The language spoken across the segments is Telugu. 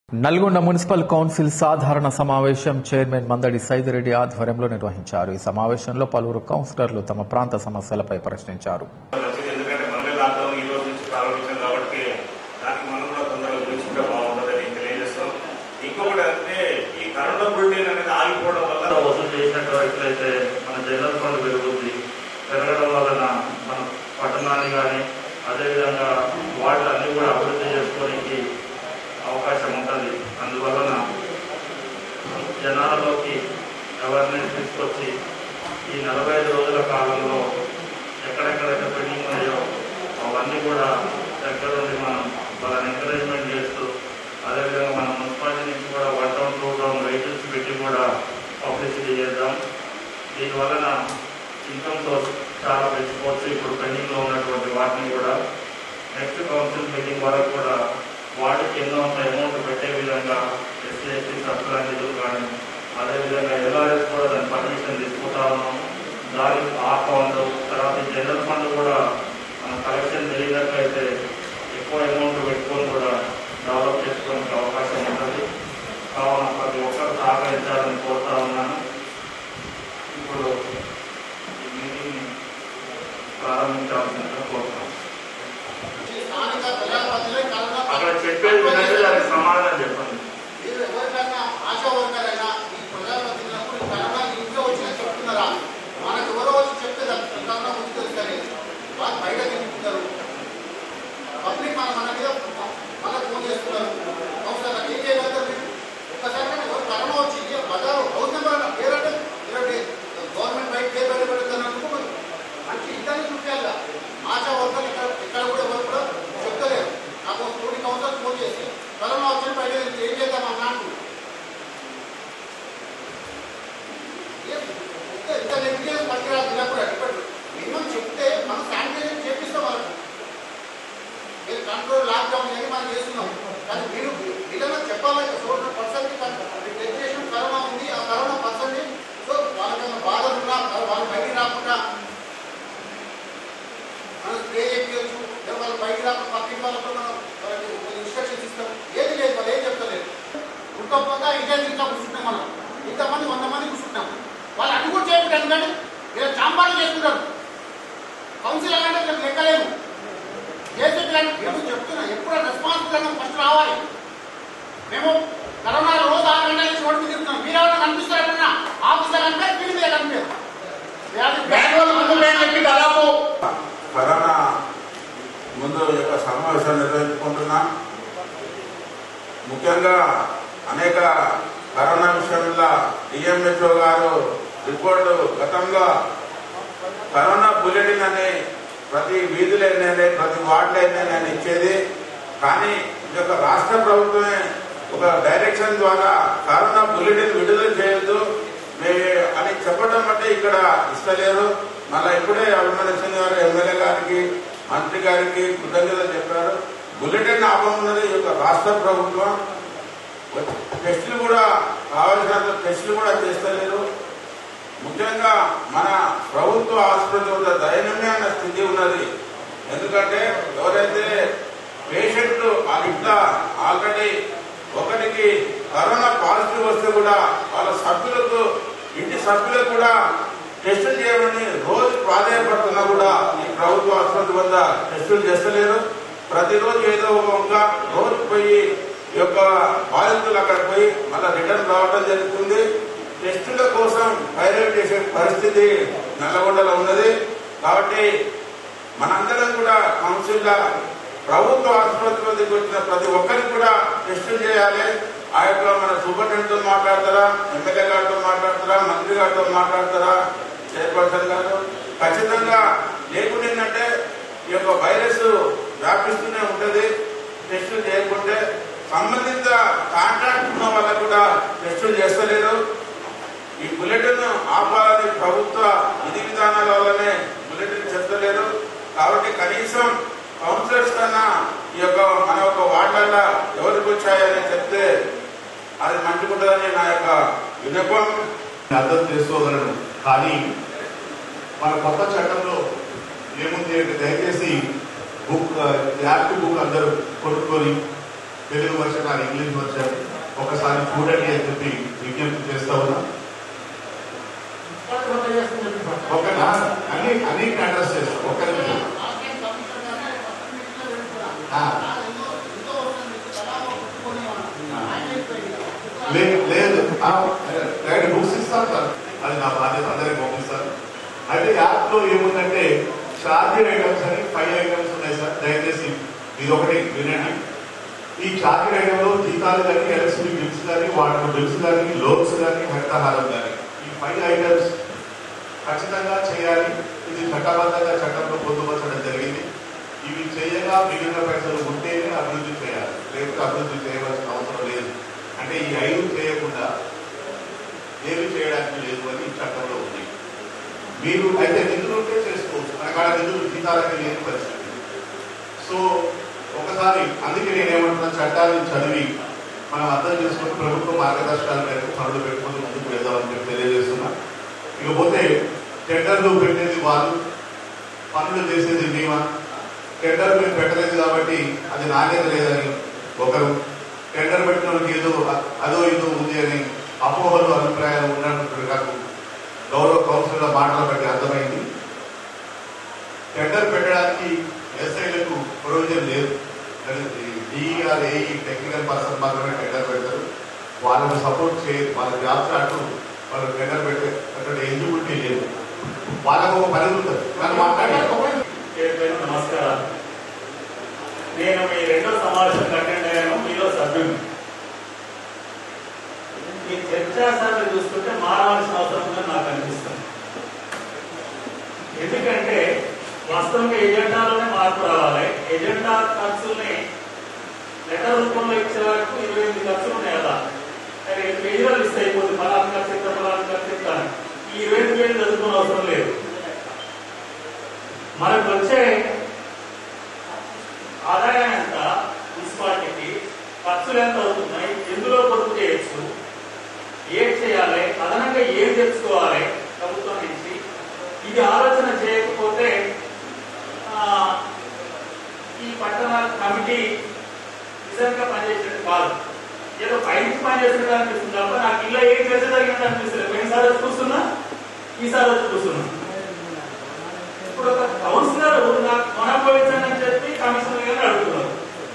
నల్గొండ మున్సిపల్ కౌన్సిల్ సాధారణ సమావేశం చైర్మన్ మందడి సైదిరెడ్డి ఆధ్వర్యంలో నిర్వహించారు ఈ సమావేశంలో పలువురు కౌన్సిలర్లు తమ ప్రాంత సమస్యలపై ప్రశ్నించారు మంచిది ఎందుకంటే మనమే లాక్డౌన్ ఈ రోజు నుంచి ప్రారంభించాం కాబట్టి దానికి మనం కూడా తొందరగా గురించుకుంటే బాగుంటుందని తెలియజేస్తాం ఇంకొకటి అంటే ఈ కరోనా బులెటిన్ అనేది ఆగిపోవడం వల్ల వసూలు చేసినట్లయితే మన జనరల్ ఫండ్ పెరుగుతుంది పెరగడం వలన మన పట్టణాన్ని కానీ అదేవిధంగా వాటిని అన్ని కూడా అభివృద్ధి చేసుకోవడానికి అవకాశం ఉంటుంది అందువలన జనాలలోకి అవేర్నెస్ తీసుకొచ్చి ఈ నలభై ఐదు రోజుల కాలంలో ఎక్కడెక్కడైతే పెండింగ్ ఉన్నాయో అవన్నీ కూడా దగ్గరుండి మనం వాళ్ళని ఎంకరేజ్మెంట్ చేస్తూ అదేవిధంగా మన మున్సిపాలిటీ నుంచి కూడా one town two town vehicles పెట్టి కూడా పబ్లిసిటీ చేద్దాం దీని వలన ఇన్కమ్ సోర్స్ చాలా పెంచుకోవచ్చు ఇప్పుడు పెండింగ్లో ఉన్నటువంటి వాటిని కూడా నెక్స్ట్ కౌన్సిల్ మీటింగ్ వరకు కూడా వాటికి ఎన్నో అంత అమౌంట్ పెట్టే విధంగా ఎస్సీ ఎస్టీ సబ్సిడీ నిధులు కానీ అదేవిధంగా ఎల్ఆర్ఎస్ కూడా దాని పర్మిషన్ తీసుకుంటా ఉన్నాము దాని ఆ ఫండ్ తర్వాత ఈ జనరల్ ఫండ్ కూడా మన కలెక్షన్ జరిగినట్లయితే ఎక్కువ అమౌంట్ పెట్టుకొని కూడా డెవలప్ చేసుకోవడానికి అవకాశం ఉంటుంది కావున ప్రతి ఒక్కరు సహకరించాలని కోరుతా ఉన్నాను ఇప్పుడు ఈ మీటింగ్ ప్రారంభించాల్సిందిగా కోరుతాను స్థానిక ప్రజాప్రతినిధులే కరోనా అక్కడ చెప్పేది వినండి దానికి సమాధానం చెప్పండి మీరు ఎవరికైనా ఆశా వర్కర్ అయినా ఈ ప్రజాప్రతినిధులకు ఈ కరోనా ఇంట్లో వచ్చినా చెప్తున్నారా మనకు ఎవరో వచ్చి చెప్తే దానికి ఈ కరోనా ముందు తెలుస్తుంది వాళ్ళు బయట తిరుగుతున్నారు పబ్లిక్ మన మన మీద మనకు ఫోన్ చేస్తున్నారు ఒకసారి ఏం చేయగలుగుతారు మీరు ఒక్కసారి కానీ ఎవరు కరోనా వచ్చి బజారు హౌస్ నెంబర్ అన్న పేరు అంటే ఇలాంటి గవర్నమెంట్ బయట పేరు బయట పెడుతున్నందుకు మంచి ఇద్దరిని చూపించాలి ఆశా వర్కర్లు ఇక్కడ ఇక్కడ కూడా ఎవరు కూడా చెప్తలేరు నాకు ఒక స్టూడెంట్ కౌన్సిలర్ ఫోన్ చేసి కరోనా వచ్చి బయట నుంచి ఏం చేద్దాం అన్నా అంటున్నారు. ఏం ఇంత ఇంత నెగ్లిజెన్స్ పనికిరాదు ఇలా కూడా ఇప్పుడు మినిమం చెప్తే మనం శానిటైజేషన్ చేపిస్తాం వాళ్ళకి మీరు కంట్రోల్ లాక్డౌన్ అని మనం చేస్తున్నాం కానీ మీరు వీళ్ళలో చెప్పాలి సోషల్ పర్సన్ డెస్టినేషన్ కరోనా ఉంది ఆ కరోనా పర్సన్ సో వాళ్ళకైనా బాధలు ఉన్నా వాళ్ళు బయటికి రాకుండా మనం స్ప్రే చేయొచ్చు లేదా వాళ్ళు బయటికి రాకుండా పక్కింటి వాళ్ళతో మనం వాళ్ళకి ఇన్స్ట్రక్షన్స్ ఇస్తాం ఏది లేదు వాళ్ళు ఏం చెప్తలేదు ఉడకపోతే ఇంటే ఇంట్లో కూర్చుంటాం మనం ఇంతమంది వంద మంది కూర్చుంటాం వాళ్ళు అటు కూడా చేయకుండా ఎందుకంటే వీళ్ళు చాంబాలు చేసుకుంటారు కౌన్సిల్ అంటే మేము లెక్కలేము జేసీపీ అంటే మేము చెప్తున్నా ఎప్పుడు రెస్పాన్సిబుల్ అన్న ఫస్ట్ రావాలి మేము కరోనా రోజు ఆరు గంటల నుంచి రోడ్డు మీద తిరుగుతున్నాం మీరు ఎవరైనా కనిపిస్తారు ఎప్పుడన్నా ఆఫీసర్ కనిపించారు ఫీల్డ్ మీద కనిపించారు వ్యాధి మాన్యువల్ మందులు అని చెప్పి దాదాపు కరోనా ముందు ఈ యొక్క సమావేశం నిర్వహించుకుంటున్నాం ముఖ్యంగా అనేక కరోనా విషయంలో డిఎంహెచ్ఓ గారు రిపోర్టు గతంలో కరోనా బులెటిన్ అని ప్రతి వీధులు ఎన్నైనా ప్రతి వార్డులు ఎన్నైనా ఇచ్చేది కానీ ఈ యొక్క రాష్ట్ర ప్రభుత్వమే ఒక డైరెక్షన్ ద్వారా కరోనా బులెటిన్ విడుదల చేయొద్దు మే అని చెప్పడం అంటే ఇక్కడ ఇస్తలేరు మళ్ళీ ఇప్పుడే అభిమాన సింగ్ గారు ఎమ్మెల్యే గారికి మంత్రి గారికి కృతజ్ఞతలు చెప్పారు బులెటిన్ ఆపమున్నది ఈ యొక్క రాష్ట్ర ప్రభుత్వం టెస్టులు కూడా కావాల్సినంత టెస్టులు కూడా చేస్తలేరు ముఖ్యంగా మన ప్రభుత్వ ఆసుపత్రి వద్ద దయనీయమైన స్థితి ఉన్నది ఎందుకంటే ఎవరైతే పేషెంట్ వాళ్ళ ఇంట్లో ఆల్రెడీ ఒకటికి కరోనా పాజిటివ్ వస్తే కూడా వాళ్ళ సభ్యులకు ఇంటి సభ్యులకు కూడా టెస్టులు చేయమని రోజు ప్రాధాన్యపడుతున్నా కూడా ఈ ప్రభుత్వ ఆసుపత్రి వద్ద టెస్టులు చేస్తలేరు ప్రతిరోజు ఏదో ఒక రోజు పోయి ఈ యొక్క బాధితులు అక్కడ పోయి మళ్ళీ రిటర్న్ రావడం జరుగుతుంది టెస్టుల కోసం పైరట్ చేసే పరిస్థితి నల్లగొండలో ఉన్నది కాబట్టి మనందరం కూడా కౌన్సిల్ ప్రభుత్వ ఆసుపత్రి వద్దకు వచ్చిన ప్రతి ఒక్కరికి కూడా టెస్టులు చేయాలి ఆ యొక్క మన సూపరింటెండెంట్ తో మాట్లాడతారా ఎమ్మెల్యే గారితో మాట్లాడతారా మంత్రి గారితో మాట్లాడతారా చైర్పర్సన్ గారు ఖచ్చితంగా లేకుండానంటే ఈ యొక్క వైరస్ వ్యాపిస్తూనే ఉంటది టెస్టులు చేయకుంటే సంబంధిత కాంట్రాక్ట్ ఉన్న వాళ్ళకు కూడా టెస్టులు చేస్తలేరు ఈ బులెటిన్ ఆపాలని ప్రభుత్వ విధి విధానాల వల్లనే బులెటిన్ చెప్తలేరు కాబట్టి కనీసం కౌన్సిలర్స్ కన్నా ఈ యొక్క మన యొక్క వార్డులలో ఎవరికి వచ్చాయని చెప్తే అది మంచిగుంటుందని నా యొక్క విన్నపం అర్థం చేసుకోగలను కానీ మన కొత్త చట్టంలో ఏముంది అంటే దయచేసి బుక్ యాక్ట్ బుక్ అందరూ కొనుక్కొని Telugu version or English version ఒకసారి చూడండి అని చెప్పి విజ్ఞప్తి చేస్తా ఉన్నా ఒక అన్ని అన్నిటిని అడ్రస్ చేస్తాం ఒక్క నిమిషం ఆ. లేదు లేదు ఆ, రైట్ బుక్స్ ఇస్తాను సార్ అది నా బాధ్యత అందరికి పంపిస్తాను అయితే యాప్ లో ఏముందంటే ఛార్జర్ ఐటమ్స్ అని ఫైవ్ ఐటమ్స్ ఉన్నాయి సార్ దయచేసి ఇది ఒకటి వినండి ఈ ఛార్జర్ ఐటమ్ లో జీతాలు కానీ ఎలక్ట్రిసిటీ బిల్స్ కానీ వాటర్ బిల్స్ కానీ లోన్స్ కానీ హరితహారం కానీ ఈ ఫైవ్ ఐటమ్స్ ఖచ్చితంగా చేయాలి ఇది చట్టబద్ధంగా చట్టంలో పొందుపరచడం జరిగింది ఇవి చేయగా మిగిలిన పైసలు ఉంటేనే అభివృద్ధి చేయాలి లేకపోతే అభివృద్ధి చేయవలసిన అవసరం లేదు అంటే ఈ ఐదు చేయకుండా ఏమి చేయడానికి లేదు అని ఈ చట్టంలో ఉంది మీరు అయితే నిధులు ఉంటే చేసుకోవచ్చు మన కాడ నిధులు జీతాలకి లేని పరిస్థితి సో ఒకసారి అందుకే నేను ఏమంటున్నా చట్టాన్ని చదివి మనం అర్థం చేసుకుని ప్రభుత్వ మార్గదర్శకాల మేరకు పనులు పెట్టుకొని ముందుకు వెళ్దామని చెప్పి తెలియజేస్తున్నా ఇకపోతే టెండర్లు పెట్టేది వాళ్ళు పనులు చేసేది మేమా టెండర్ మేము పెట్టలేదు కాబట్టి అది నాణ్యత లేదని ఒకరు టెండర్ పెట్టిన వాళ్ళకి ఏదో అదో ఇదో ఉంది అని అపోహలు అభిప్రాయాలు ఉన్నట్టు నాకు గౌరవ కౌన్సిలర్ మాటలు బట్టి అర్థమైంది టెండర్ పెట్టడానికి ఎస్ఐలకు ప్రొవిజన్ లేదు డిఆర్ ఏఈ టెక్నికల్ పర్సన్ మాత్రమే టెండర్ పెడతారు వాళ్ళని సపోర్ట్ చేయరు వాళ్ళ జాబ్ చాటు వాళ్ళు టెండర్ పెట్టే అక్కడ ఎలిజిబిలిటీ లేదు వాళ్ళకు ఒక పని ఉంటుంది కానీ మాట్లాడి చైర్మన్ నమస్కారం నేను మీ రెండో సమావేశం అటెండ్ అయ్యాను మీలో సభ్యుని ఈ చర్చా సభ చూస్తుంటే మారవలసిన అవసరం ఉందని నాకు అనిపిస్తుంది ఎందుకంటే వాస్తవంగా ఎజెండాలోనే మార్పు రావాలి ఎజెండా ఖర్చుల్ని లెటర్ రూపంలో ఇచ్చే వరకు ఇరవై ఎనిమిది ఖర్చులు ఉన్నాయి కదా సరే పేజీలో లిస్ట్ అయిపోతుంది పలానా ఖర్చు ఇంత పలానా ఖర్చు ఇంత అని. ఈ ఇరవై ఎనిమిది వేలు చదువుకునే అవసరం లేదు మనకు వచ్చే ఆదాయం ఎంత మున్సిపాలిటీకి ఖర్చులు ఎంత అవుతున్నాయి ఎందులో పొదుపు చేయొచ్చు ఏం చేయాలి అదనంగా ఏం తెచ్చుకోవాలి ప్రభుత్వం నుంచి ఇది ఆలోచన చేయకపోతే ఆ, ఈ పట్టణ కమిటీ నిజంగా పనిచేసినట్టు కాదు ఏదో పైనుంచి పనిచేసినట్టు అనిపిస్తుంది తప్ప నాకు ఇలా ఏం చర్చ జరిగినట్టు అనిపిస్తుంది పోయినసారి వచ్చి కూర్చున్నా ఈసారి వచ్చి కూర్చున్నా ఇప్పుడు ఒక కౌన్సిలర్ నాకు కొనపోయించండి అని చెప్పి కమిషనర్ గారిని అడుగుతున్నారు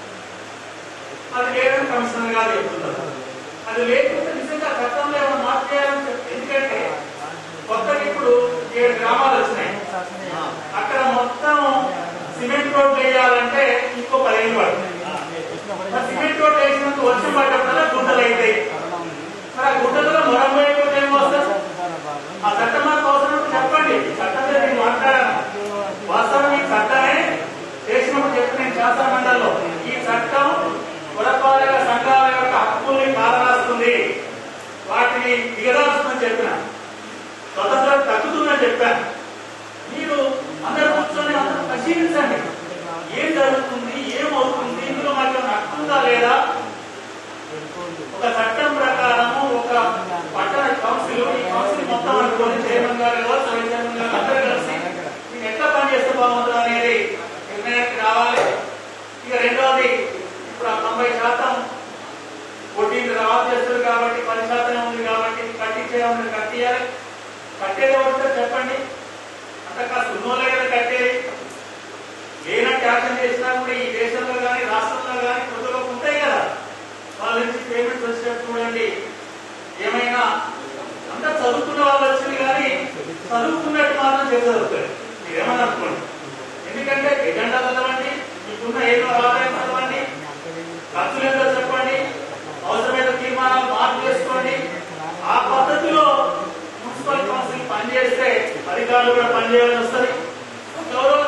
అది లేదని కమిషనర్ గారు చెప్తున్నారు అది లేకపోతే నిజంగా చట్టంలో ఏమైనా మార్పు చేయాలని చెప్పి ఎందుకంటే కొత్తగా ఇప్పుడు ఏడు గ్రామాలు వచ్చినాయి అక్కడ మొత్తం సిమెంట్ రోడ్ వేయాలంటే ఇంకో పదిహేను పడుతుంది మరి సిమెంట్ రోడ్ వేసినంత వర్షం పడ్డప్పుడల్లా గుంటలు అవుతాయి మరి ఆ గుంటలలో మొరం వేయకపోతే ఏం వస్తుంది ఆ చట్టం మాకు అవసరం ఉంటే చెప్పండి చట్టం మీద నేను మాట్లాడాను వాస్తవం ఈ చట్టమే చేసినప్పుడు చెప్పి నేను శాసన మండలిలో ఈ చట్టం పురపాలక సంఘాల యొక్క హక్కుల్ని కాలరాస్తుంది వాటిని దిగదాల్సిందని చెప్పిన స్వతంత్రం తగ్గుతుందని చెప్పాను మీరు అందరు కూర్చొని అందరూ పరిశీలించండి ఏం జరుగుతుంది ఏమవుతుంది ఇందులో మాకు ఏమైనా హక్కు ఉందా లేదా ఒక చట్టం ప్రకారము ఒక పట్టణ కౌన్సిల్ ఈ కౌన్సిల్ మొత్తం అనుకోని చైర్మన్ గారు ఎవరు వైస్ చైర్మన్ గారు అందరూ కలిసి ఇది ఎట్లా పని చేస్తే బాగుంటుంది అనేది నిర్ణయానికి రావాలి ఇక రెండవది ఇప్పుడు ఆ తొంభై శాతం వడ్డీలు రావాలి చేస్తారు కాబట్టి పది శాతం ఉంది కాబట్టి కట్టించేయాలని కట్టియాలి కట్టేది ఎవరితో చెప్పండి అంత కాస్త ఉన్నోళ్ళే కదా కట్టేది లేనట్టు యాక్షన్ చేసినా కూడా ఈ దేశంలో కానీ రాష్ట్రంలో కానీ కొద్దిగా ఉంటాయి కదా వాళ్ళ నుంచి పేమెంట్స్ వచ్చేటట్టు చూడండి ఏమైనా అంతా చదువుకున్న వాళ్ళు వచ్చింది కానీ చదువుకున్నట్టు మాత్రం చేసి చదువుతారు మీరేమని అనుకోండి ఎందుకంటే ఎజెండా చదవండి మీకున్న ఏదో ఆదాయం చదవండి ఖర్చులు ఏంటో చెప్పండి అవసరమైన తీర్మానాలు మార్పు చేసుకోండి ఆ పద్ధతిలో మున్సిపల్ కౌన్సిల్ పనిచేస్తే అధికారులు కూడా పనిచేయాలని వస్తుంది గౌరవ